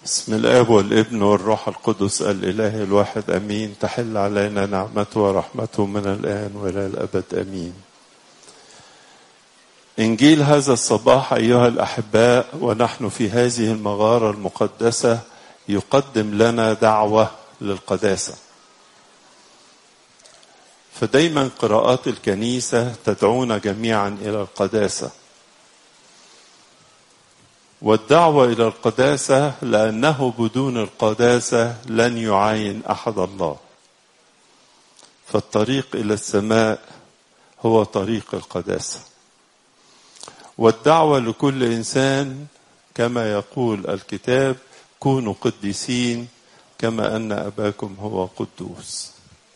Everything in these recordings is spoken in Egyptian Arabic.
بسم الاب والابن والروح القدس الاله الواحد امين تحل علينا نعمته ورحمته من الان والى الابد امين انجيل هذا الصباح ايها الاحباء ونحن في هذه المغاره المقدسه يقدم لنا دعوه للقداسه فدايما قراءات الكنيسه تدعونا جميعا الى القداسه والدعوة إلى القداسة لأنه بدون القداسة لن يعاين أحد الله فالطريق إلى السماء هو طريق القداسة والدعوة لكل إنسان كما يقول الكتاب كونوا قديسين كما أن أباكم هو قدوس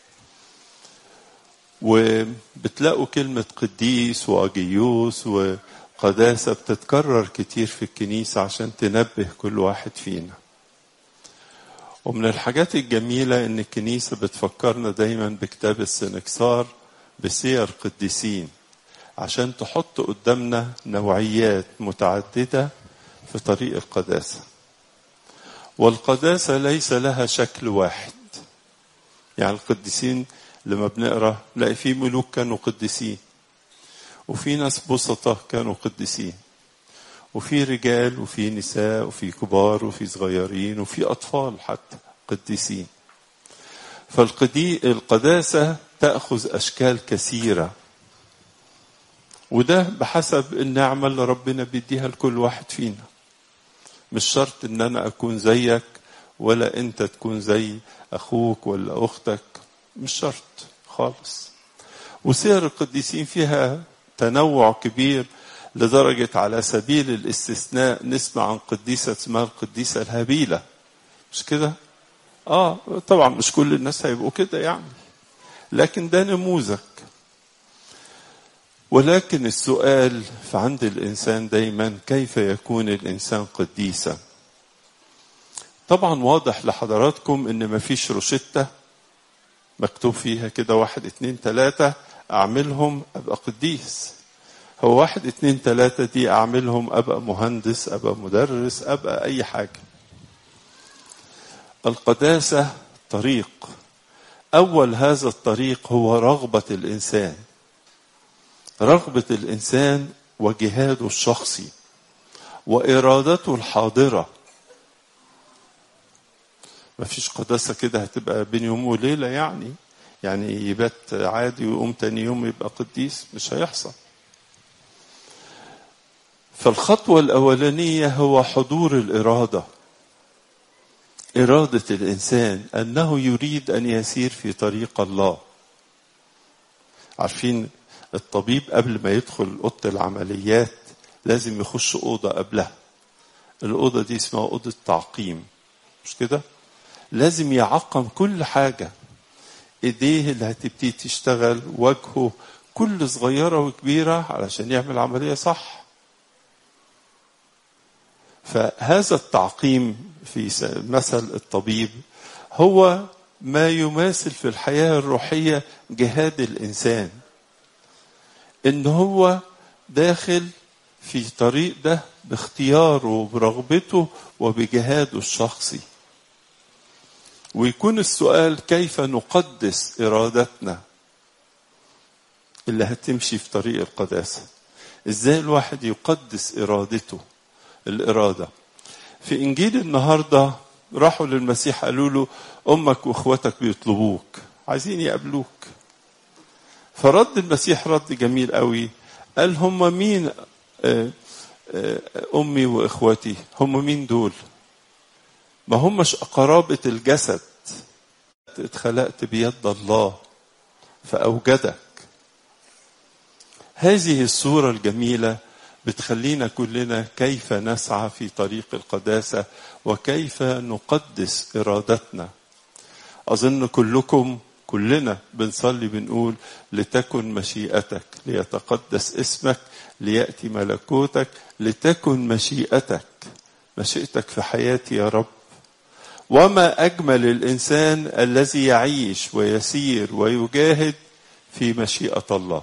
وبتلاقوا كلمة قديس وأجيوس و قداسة بتتكرر كتير في الكنيسة عشان تنبه كل واحد فينا ومن الحاجات الجميلة إن الكنيسة بتفكرنا دايما بكتاب السنكسار بسير قديسين عشان تحط قدامنا نوعيات متعددة في طريق القداسة والقداسة ليس لها شكل واحد يعني القديسين لما بنقرا نلاقي في ملوك كانوا قديسين وفي ناس بسطة كانوا قديسين وفي رجال وفي نساء وفي كبار وفي صغيرين وفي أطفال حتى قديسين فالقداسة تأخذ أشكال كثيرة وده بحسب النعمة اللي ربنا بيديها لكل واحد فينا مش شرط ان انا اكون زيك ولا انت تكون زي اخوك ولا اختك مش شرط خالص وسير القديسين فيها تنوع كبير لدرجة على سبيل الاستثناء نسمع عن قديسة اسمها القديسة الهابيلة مش كده؟ اه طبعا مش كل الناس هيبقوا كده يعني لكن ده نموذج ولكن السؤال فعند الإنسان دايما كيف يكون الإنسان قديسا طبعا واضح لحضراتكم ان مفيش روشتة مكتوب فيها كده واحد اتنين تلاتة أعملهم أبقى قديس هو واحد اتنين تلاتة دي أعملهم أبقى مهندس أبقى مدرس أبقى أي حاجة القداسة طريق أول هذا الطريق هو رغبة الإنسان رغبة الإنسان وجهاده الشخصي وإرادته الحاضرة مفيش قداسة كده هتبقى بين يوم وليلة يعني يعني يبات عادي ويقوم تاني يوم يبقى قديس مش هيحصل فالخطوة الأولانية هو حضور الإرادة إرادة الإنسان أنه يريد أن يسير في طريق الله عارفين الطبيب قبل ما يدخل أوضة العمليات لازم يخش أوضة قبلها الأوضة دي اسمها أوضة تعقيم مش كده؟ لازم يعقم كل حاجة ايديه اللي هتبتدي تشتغل وجهه كل صغيرة وكبيرة علشان يعمل عملية صح فهذا التعقيم في مثل الطبيب هو ما يماثل في الحياة الروحية جهاد الإنسان إن هو داخل في طريق ده باختياره وبرغبته وبجهاده الشخصي ويكون السؤال كيف نقدس ارادتنا اللي هتمشي في طريق القداسه ازاي الواحد يقدس ارادته الاراده في انجيل النهارده راحوا للمسيح قالوا له امك واخواتك بيطلبوك عايزين يقابلوك فرد المسيح رد جميل قوي قال هم مين امي واخواتي هم مين دول ما همش قرابة الجسد اتخلقت بيد الله فأوجدك هذه الصورة الجميلة بتخلينا كلنا كيف نسعى في طريق القداسة وكيف نقدس إرادتنا أظن كلكم كلنا بنصلي بنقول لتكن مشيئتك ليتقدس اسمك ليأتي ملكوتك لتكن مشيئتك مشيئتك في حياتي يا رب وما اجمل الانسان الذي يعيش ويسير ويجاهد في مشيئه الله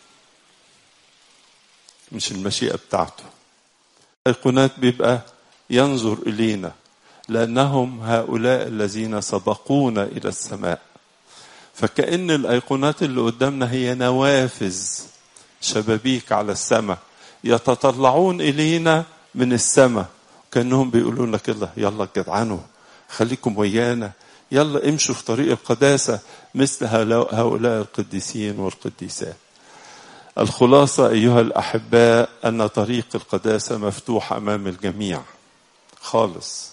مش المشيئه بتاعته الايقونات بيبقى ينظر إلينا لأنهم هؤلاء الذين سبقونا إلى السماء فكأن الأيقونات اللي قدامنا هي نوافذ شبابيك على السماء يتطلعون إلينا من السماء كأنهم بيقولوا لك يلا يلا جدعنوا خليكم ويانا يلا امشوا في طريق القداسة مثل هؤلاء القديسين والقديسات الخلاصة أيها الأحباء أن طريق القداسة مفتوح أمام الجميع خالص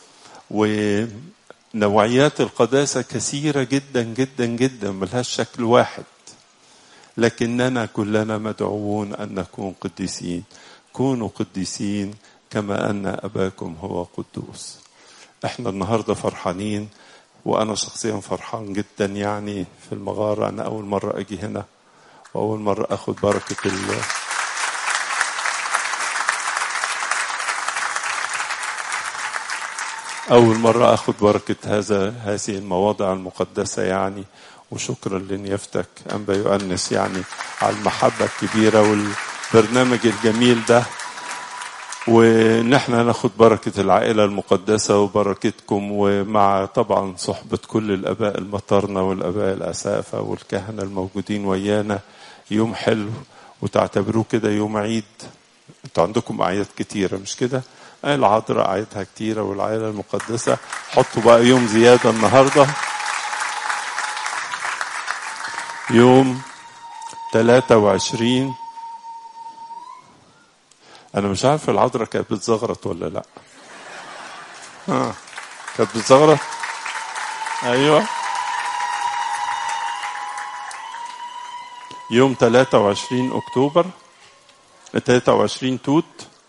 ونوعيات القداسة كثيرة جدا جدا جدا ملهاش شكل واحد لكننا كلنا مدعوون أن نكون قديسين كونوا قديسين كما أن أباكم هو قدوس احنا النهاردة فرحانين وأنا شخصيا فرحان جدا يعني في المغارة أنا أول مرة أجي هنا وأول مرة أخذ بركة الله أول مرة أخذ بركة هذا هذه المواضع المقدسة يعني وشكرا لنيافتك أنبا يؤنس يعني على المحبة الكبيرة والبرنامج الجميل ده ونحن ناخد بركة العائلة المقدسة وبركتكم ومع طبعا صحبة كل الآباء المطرنة والآباء الأسافة والكهنة الموجودين ويانا يوم حلو وتعتبروه كده يوم عيد انتوا عندكم أعياد كتيرة مش كده؟ العذراء أعيادها كتيرة والعائلة المقدسة حطوا بقى يوم زيادة النهاردة يوم 23 انا مش عارف العذراء كانت بتزغرط ولا لا ها كانت بتزغرط ايوه يوم 23 اكتوبر 23 توت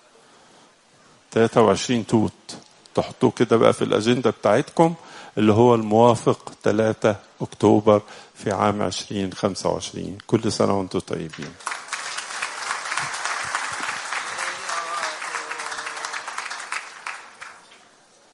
23 توت تحطوه كده بقى في الاجنده بتاعتكم اللي هو الموافق 3 اكتوبر في عام 2025 كل سنه وانتم طيبين